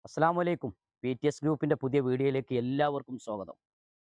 അസ്സാം വലൈക്കും P T S ഗ്രൂപ്പിന്റെ പുതിയ വീഡിയോയിലേക്ക് എല്ലാവർക്കും സ്വാഗതം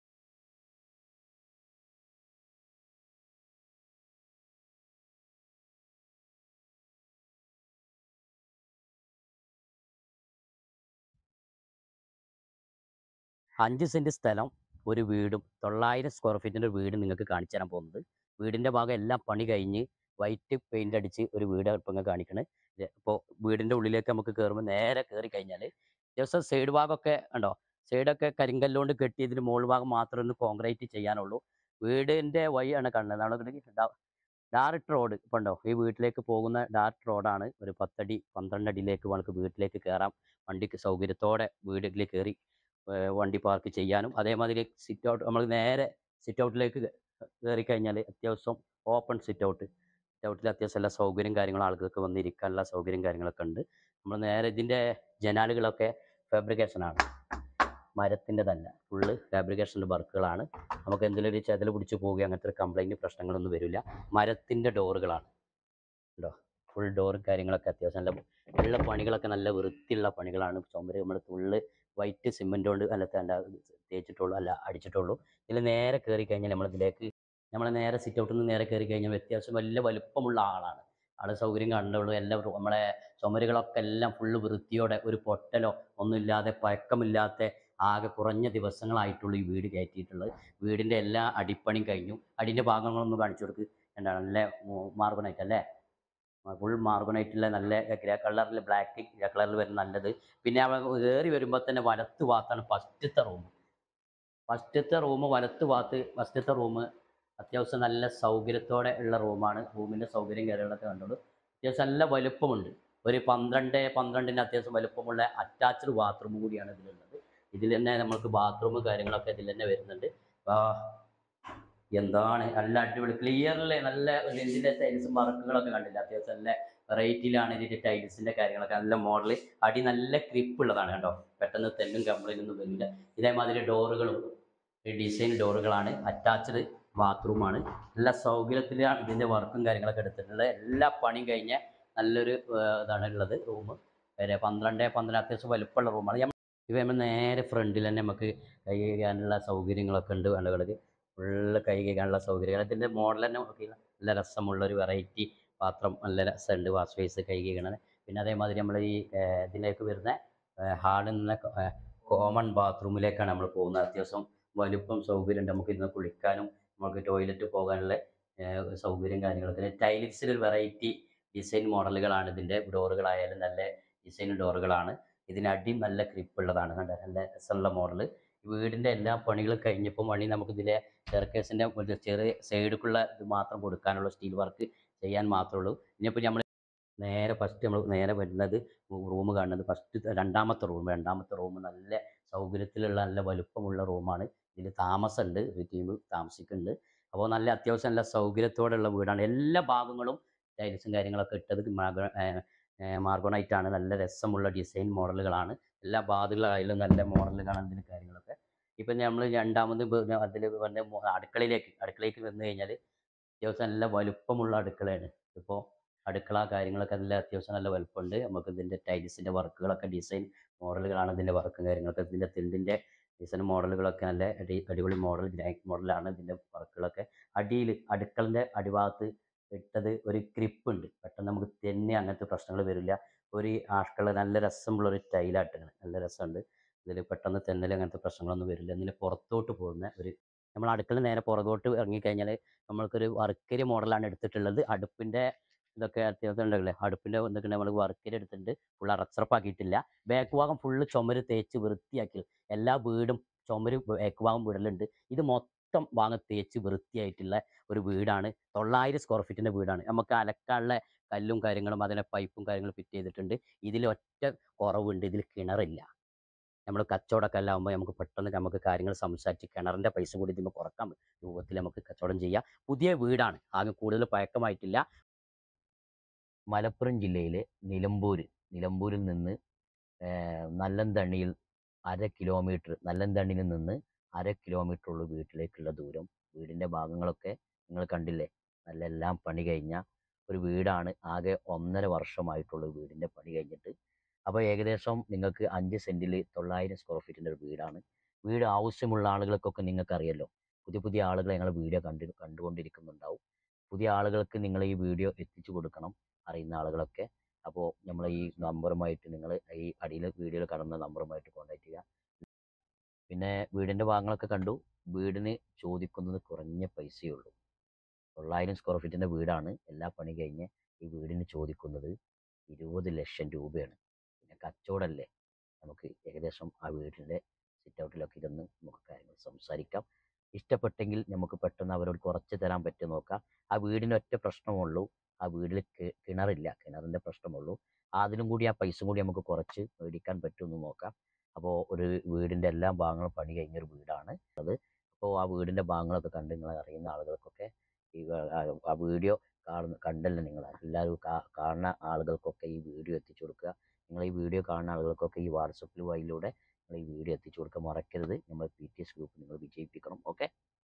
അഞ്ച് സെന്റ് സ്ഥലം ഒരു വീടും തൊള്ളായിരം സ്ക്വയർ ഫീറ്റിന്റെ ഒരു വീട് നിങ്ങൾക്ക് കാണിച്ചു തരാൻ പോകുന്നത് വീടിന്റെ ഭാഗം എല്ലാം പണി കഴിഞ്ഞ് വൈറ്റ് പെയിന്റ് അടിച്ച് ഒരു വീട് ഇപ്പം ഇങ്ങനെ കാണിക്കണത് ഇപ്പോൾ വീടിന്റെ ഉള്ളിലേക്ക് നമുക്ക് കയറുമ്പോൾ നേരെ കയറി കഴിഞ്ഞാൽ ദിവസം സൈഡ് ഭാഗമൊക്കെ ഉണ്ടോ സൈഡൊക്കെ കരിങ്കല്ലുകൊണ്ട് കെട്ടി ഇതിന് മുകൾ ഭാഗം മാത്രമേ ഒന്ന് കോൺക്രീറ്റ് ചെയ്യാനുള്ളൂ വീടിന്റെ വഴിയാണ് കാണുന്നത് നമ്മുടെ ഡയറക്റ്റ് റോഡ് ഇപ്പം ഉണ്ടോ ഈ വീട്ടിലേക്ക് പോകുന്ന ഡയറക്റ്റ് റോഡാണ് ഒരു പത്തടി പന്ത്രണ്ട് അടിയിലേക്ക് നമുക്ക് വീട്ടിലേക്ക് കയറാം വണ്ടിക്ക് സൗകര്യത്തോടെ വീട്ടിൽ കയറി ഏർ വണ്ടി പാർക്ക് ചെയ്യാനും അതേമാതിരി സിറ്റ് ഔട്ട് നമ്മൾ നേരെ സിറ്റ് ഔട്ടിലേക്ക് കയറി കഴിഞ്ഞാൽ അത്യാവശ്യം ഓപ്പൺ സിറ്റ് ഔട്ട് സിറ്റ് ഔട്ടിൽ അത്യാവശ്യം എല്ലാ സൗകര്യം കാര്യങ്ങളും ആളുകൾക്ക് വന്നിരിക്കാനുള്ള സൗകര്യം കാര്യങ്ങളൊക്കെ ഉണ്ട് നമ്മൾ നേരെ ഇതിൻ്റെ ജനാലുകളൊക്കെ ഫാബ്രിക്കേഷൻ ആണ് മരത്തിൻ്റെതല്ല ഫുള്ള് ഫാബ്രിക്കേഷൻ്റെ വർക്കുകളാണ് നമുക്ക് എന്തെങ്കിലും ഒരു ചെതൽ പിടിച്ച് പോവുകയോ അങ്ങനത്തെ ഒരു കംപ്ലൈൻറ്റ് പ്രശ്നങ്ങളൊന്നും വരില്ല മരത്തിൻ്റെ ഡോറുകളാണ് ഉണ്ടോ ഫുൾ ഡോർ കാര്യങ്ങളൊക്കെ അത്യാവശ്യം നല്ല ഉള്ള പണികളൊക്കെ നല്ല വൃത്തിയുള്ള പണികളാണ് ചുമര് നമ്മൾ ഫുള്ള് വൈറ്റ് സിമെൻ്റ് കൊണ്ട് അല്ല തേണ്ട തേച്ചിട്ടുള്ളൂ അല്ല അടിച്ചിട്ടുള്ളൂ ഇതിൽ നേരെ കയറി കഴിഞ്ഞാൽ നമ്മളിതിലേക്ക് നമ്മൾ നേരെ സിറ്റ് ഔട്ടിൽ നിന്ന് നേരെ കയറി കഴിഞ്ഞാൽ അത്യാവശ്യം വലിയ വലുപ്പമുള്ള ആളാണ് ആളെ സൗകര്യം കണ്ടുള്ളൂ എല്ലാം നമ്മളെ ചുമരുകളൊക്കെ എല്ലാം ഫുള്ള് വൃത്തിയോടെ ഒരു പൊട്ടലോ ഒന്നുമില്ലാതെ പഴക്കമില്ലാത്ത ആകെ കുറഞ്ഞ ദിവസങ്ങളായിട്ടുള്ളൂ ഈ വീട് കയറ്റിയിട്ടുള്ളത് വീടിൻ്റെ എല്ലാ അടിപ്പണിയും കഴിഞ്ഞു അടിൻ്റെ ഭാഗങ്ങളൊന്നും കാണിച്ചു കൊടുക്ക് എന്താണ് നല്ല മാർബണൈറ്റ് അല്ലേ ഫുൾ മാർബണൈറ്റിലെ നല്ല ഗ്രേ കളറിൽ ബ്ലാക്ക് ഗ്രേ കളറിൽ വരുന്ന നല്ലത് പിന്നെ അവ കയറി വരുമ്പോൾ തന്നെ വലത്ത് ഭാഗത്താണ് ഫസ്റ്റത്തെ റൂം ഫസ്റ്റത്തെ റൂം വലത്ത് ഭാഗത്ത് ഫസ്റ്റത്തെ റൂം അത്യാവശ്യം നല്ല സൗകര്യത്തോടെ ഉള്ള റൂമാണ് റൂമിൻ്റെ സൗകര്യം കാര്യങ്ങളൊക്കെ കണ്ടോളൂ അത്യാവശ്യം നല്ല വലുപ്പമുണ്ട് ഒരു പന്ത്രണ്ട് പന്ത്രണ്ടിന് അത്യാവശ്യം വലുപ്പമുള്ള അറ്റാച്ച്ഡ് ബാത്റൂം കൂടിയാണ് ഇതിലുള്ളത് ഇതിൽ തന്നെ നമുക്ക് ബാത്റൂം കാര്യങ്ങളൊക്കെ ഇതിൽ തന്നെ വരുന്നുണ്ട് ആ, എന്താണ് നല്ല അടിപൊളി ക്ലിയറിൽ നല്ല ഇതിൻ്റെ ടൈൽസും വർക്കുകളൊക്കെ കണ്ടില്ല അത്യാവശ്യം നല്ല വെറൈറ്റിയിലാണ് ഇതിൻ്റെ ടൈൽസിൻ്റെ കാര്യങ്ങളൊക്കെ നല്ല മോഡൽ അടി നല്ല ക്രിപ്പ് ഉള്ളതാണ് കേട്ടോ പെട്ടെന്ന് തെല്ലും കംപ്ലൈൻ്റ് ഒന്നും വരില്ല ഇതേമാതിരി ഡോറുകളും ഡിസൈൻ ഡോറുകളാണ് അറ്റാച്ച്ഡ് ബാത്റൂമാണ് നല്ല സൗകര്യത്തിലാണ് ഇതിൻ്റെ വർക്കും കാര്യങ്ങളൊക്കെ എടുത്തിട്ടുള്ളത് എല്ലാ പണിയും കഴിഞ്ഞ നല്ലൊരു ഏർ, ഇതാണ് ഉള്ളത് റൂം വരെ പന്ത്രണ്ട് പന്ത്രണ്ട് അത്യാവശ്യം വലുപ്പമുള്ള റൂമാണ് ഇവ നമ്മൾ നേരെ ഫ്രണ്ടിൽ തന്നെ നമുക്ക് കൈ കഴുകാനുള്ള സൗകര്യങ്ങളൊക്കെ ഉണ്ട് വേണ്ടകൾക്ക് ഫുള്ള് കൈ കഴുകാനുള്ള സൗകര്യങ്ങൾ ഇതിൻ്റെ മോഡൽ തന്നെ നോക്കി നല്ല രസമുള്ള ഒരു വെറൈറ്റി പാത്രം നല്ല രസമുണ്ട് വാഷ് ബേസ് കൈ കഴുകണത് പിന്നെ അതേമാതിരി നമ്മൾ ഈ ഏർ, ഇതിലേക്ക് വരുന്ന ഹാളിൽ നിന്ന് കോമൺ ബാത്റൂമിലേക്കാണ് നമ്മൾ പോകുന്നത് അത്യാവശ്യം വലുപ്പം സൗകര്യം ഉണ്ട് നമുക്ക് ഇരുന്ന് കുളിക്കാനും നമുക്ക് ടോയ്ലറ്റ് പോകാനുള്ള ഏർ, സൗകര്യം കാര്യങ്ങളൊക്കെ ടൈലിക്സിൽ ഒരു വെറൈറ്റി ഡിസൈൻ മോഡലുകളാണ് ഇതിൻ്റെ ഡോറുകളായാലും നല്ല ഡിസൈൻ ഡോറുകളാണ് ഇതിനടി നല്ല grip ഉള്ളതാണ് കണ്ട നല്ല രസമുള്ള മോഡൽ വീടിൻ്റെ എല്ലാ പണികളും കഴിഞ്ഞപ്പോൾ പണി നമുക്ക് ഇതിലെ സ്റ്റെയർക്കേസിൻ്റെ ചെറിയ സൈഡിലേക്കുള്ള ഇത് മാത്രം കൊടുക്കാനുള്ള സ്റ്റീൽ വർക്ക് ചെയ്യാൻ മാത്രമേ ഉള്ളൂ ഇനിയിപ്പോൾ നമ്മൾ നേരെ ഫസ്റ്റ് നമ്മൾ നേരെ വരുന്നത് റൂം കാണുന്നത് ഫസ്റ്റ് രണ്ടാമത്തെ റൂം രണ്ടാമത്തെ റൂം നല്ല സൗകര്യത്തിലുള്ള നല്ല വലുപ്പമുള്ള റൂമാണ് ഇതിൽ താമസമുണ്ട് ഒരു ടീം താമസിക്കുന്നുണ്ട് അപ്പോൾ നല്ല അത്യാവശ്യം നല്ല സൗകര്യത്തോടെയുള്ള വീടാണ് എല്ലാ ഭാഗങ്ങളും ടൈൽസും കാര്യങ്ങളൊക്കെ ഇട്ടത് മാർഗോണൈറ്റ് ആണ് നല്ല രസമുള്ള ഡിസൈൻ മോഡലുകളാണ് എല്ലാ ബാധകളായാലും നല്ല മോഡലുകളാണ് ഇതിന് കാര്യങ്ങളൊക്കെ ഇപ്പം നമ്മൾ രണ്ടാമത് അതിൽ വന്ന മോ- അടുക്കളയിലേക്ക് അടുക്കളയിലേക്ക് വന്നു കഴിഞ്ഞാൽ അത്യാവശ്യം നല്ല വലുപ്പമുള്ള അടുക്കളയാണ് ഇപ്പോൾ അടുക്കള കാര്യങ്ങളൊക്കെ നല്ല അത്യാവശ്യം നല്ല വലുപ്പമുണ്ട് നമുക്ക് ഇതിൻ്റെ ടൈൽസിൻ്റെ വർക്കുകളൊക്കെ ഡിസൈൻ മോഡലുകളാണ് ഇതിൻ്റെ വർക്കും കാര്യങ്ങളൊക്കെ ഇതിൻ്റെ തിണ്ടിൻ്റെ ഡിസൈൻ മോഡലുകളൊക്കെ നല്ല അടി അടിപൊളി മോഡൽ ഗ്രാൻഡ് മോഡലാണ് ഇതിൻ്റെ വർക്കുകളൊക്കെ അടിയിൽ അടുക്കളൻ്റെ അടിഭാഗത്ത് ഇട്ടത് ഒരു grip ഉണ്ട് പെട്ടെന്ന് നമുക്ക് തെന്നി അങ്ങനത്തെ പ്രശ്നങ്ങൾ വരില്ല ഒരു ആഷ് കളർ നല്ല രസമുള്ള ഒരു ടൈലായിട്ടാണ് നല്ല രസമുണ്ട് ഇതിൽ പെട്ടെന്ന് തെന്നൽ അങ്ങനത്തെ പ്രശ്നങ്ങളൊന്നും വരില്ല ഇതിന് പുറത്തോട്ട് പോകുന്ന ഒരു നമ്മൾ അടുക്കള നേരെ പുറകോട്ട് ഇറങ്ങിക്കഴിഞ്ഞാൽ നമ്മൾക്കൊരു വർക്കരി മോഡലാണ് എടുത്തിട്ടുള്ളത് അടുപ്പിൻ്റെ ഇതൊക്കെ അത്യാവശ്യം ഉണ്ടല്ലേ അടുപ്പിൻ്റെ എന്തൊക്കെ നമ്മൾ വർക്കരി എടുത്തിട്ടുണ്ട് ഫുൾ അടച്ചുറപ്പാക്കിയിട്ടില്ല ബാക്ക് ഭാഗം ഫുള്ള് ചുമര് തേച്ച് വൃത്തിയാക്കി എല്ലാ വീടും ചുമര് ബാക്ക് ഭാഗം വീടലുണ്ട് ഇത് മൊത്തം ഭാഗം തേച്ച് വൃത്തിയായിട്ടുള്ള ഒരു വീടാണ് തൊള്ളായിരം സ്ക്വയർ ഫീറ്റിൻ്റെ വീടാണ് നമുക്ക് അലക്കാനുള്ള കല്ലും കാര്യങ്ങളും അതിലെ പൈപ്പും കാര്യങ്ങളും ഫിറ്റ് ചെയ്തിട്ടുണ്ട് ഇതിൽ ഒറ്റ കുറവുണ്ട് ഇതിൽ കിണറില്ല നമ്മൾ കച്ചവടമൊക്കെ ആകുമ്പോൾ നമുക്ക് പെട്ടെന്ന് നമുക്ക് കാര്യങ്ങൾ സംസാരിച്ച് കിണറിൻ്റെ പൈസ കൂടി ഇതിന് കുറക്കാൻ രൂപത്തിൽ നമുക്ക് കച്ചവടം ചെയ്യാം പുതിയ വീടാണ് ആകെ കൂടുതൽ പഴക്കമായിട്ടില്ല മലപ്പുറം ജില്ലയിലെ നിലമ്പൂര് നിലമ്പൂരിൽ നിന്ന് ഏർ നല്ലന്തണ്ണിയിൽ അര കിലോമീറ്റർ നല്ലന്തണ്ണിയിൽ നിന്ന് അര കിലോമീറ്റർ ഉള്ളൂ വീട്ടിലേക്കുള്ള ദൂരം വീടിൻ്റെ ഭാഗങ്ങളൊക്കെ നിങ്ങൾ കണ്ടില്ലേ നല്ല എല്ലാം പണി കഴിഞ്ഞ ഒരു വീടാണ് ആകെ ഒന്നര വർഷമായിട്ടുള്ളൂ വീടിൻ്റെ പണി കഴിഞ്ഞിട്ട് അപ്പോൾ ഏകദേശം നിങ്ങൾക്ക് അഞ്ച് സെൻറ്റിൽ തൊള്ളായിരം സ്ക്വയർ ഫീറ്റിൻ്റെ ഒരു വീടാണ് വീട് ആവശ്യമുള്ള ആളുകൾക്കൊക്കെ നിങ്ങൾക്കറിയല്ലോ പുതിയ പുതിയ ആളുകൾ ഞങ്ങളെ വീഡിയോ കണ്ട് കണ്ടുകൊണ്ടിരിക്കുന്നുണ്ടാവും പുതിയ ആളുകൾക്ക് നിങ്ങൾ ഈ വീഡിയോ എത്തിച്ചു കൊടുക്കണം അറിയുന്ന ആളുകളൊക്കെ അപ്പോൾ നമ്മൾ ഈ നമ്പറുമായിട്ട് നിങ്ങൾ ഈ അടിയിൽ വീഡിയോയിൽ കാണുന്ന നമ്പറുമായിട്ട് കോൺടാക്ട് ചെയ്യുക പിന്നെ വീടിൻ്റെ ഭാഗങ്ങളൊക്കെ കണ്ടു വീടിന് ചോദിക്കുന്നത് കുറഞ്ഞ പൈസയേ ഉള്ളൂ തൊള്ളായിരം സ്ക്വയർ ഫീറ്റിൻ്റെ വീടാണ് എല്ലാ പണി കഴിഞ്ഞ് ഈ വീടിന് ചോദിക്കുന്നത് ഇരുപത് ലക്ഷം രൂപയാണ് പിന്നെ കച്ചവടമല്ലേ നമുക്ക് ഏകദേശം ആ വീടിൻ്റെ സിറ്റ് ഔട്ടിലൊക്കെ ഇരുന്ന് നമുക്ക് കാര്യങ്ങൾ സംസാരിക്കാം ഇഷ്ടപ്പെട്ടെങ്കിൽ നമുക്ക് പെട്ടെന്ന് അവരോട് കുറച്ച് തരാൻ പറ്റുമോ നോക്കാം ആ വീടിന് ഒറ്റ പ്രശ്നമുള്ളൂ ആ വീട്ടിൽ കി- കിണറില്ല കിണറിൻ്റെ പ്രശ്നമുള്ളൂ അതിനും കൂടി ആ പൈസ കൂടി നമുക്ക് കുറച്ച് മേടിക്കാൻ പറ്റുമെന്ന് നോക്കാം അപ്പോൾ ഒരു വീടിൻ്റെ എല്ലാ ഭാഗങ്ങളും പണി കഴിഞ്ഞൊരു വീടാണ് അത് അപ്പോൾ ആ വീടിൻ്റെ ഭാഗങ്ങളൊക്കെ കണ്ട് നിങ്ങൾ അറിയുന്ന ആളുകൾക്കൊക്കെ ഈ വ- ആ- ആ വീഡിയോ കാണുന്ന കണ്ടല്ലോ നിങ്ങൾ എല്ലാവരും കാ- കാണുന്ന ആളുകൾക്കൊക്കെ ഈ വീഡിയോ എത്തിച്ചു കൊടുക്കുക നിങ്ങൾ ഈ വീഡിയോ കാണുന്ന ആളുകൾക്കൊക്കെ ഈ വാട്സപ്പിൽ വഴിയിലൂടെ നിങ്ങൾ ഈ വീഡിയോ എത്തിച്ചു കൊടുക്കുക മറക്കരുത് നമ്മൾ പി ടി എസ് ഗ്രൂപ്പ് നിങ്ങൾ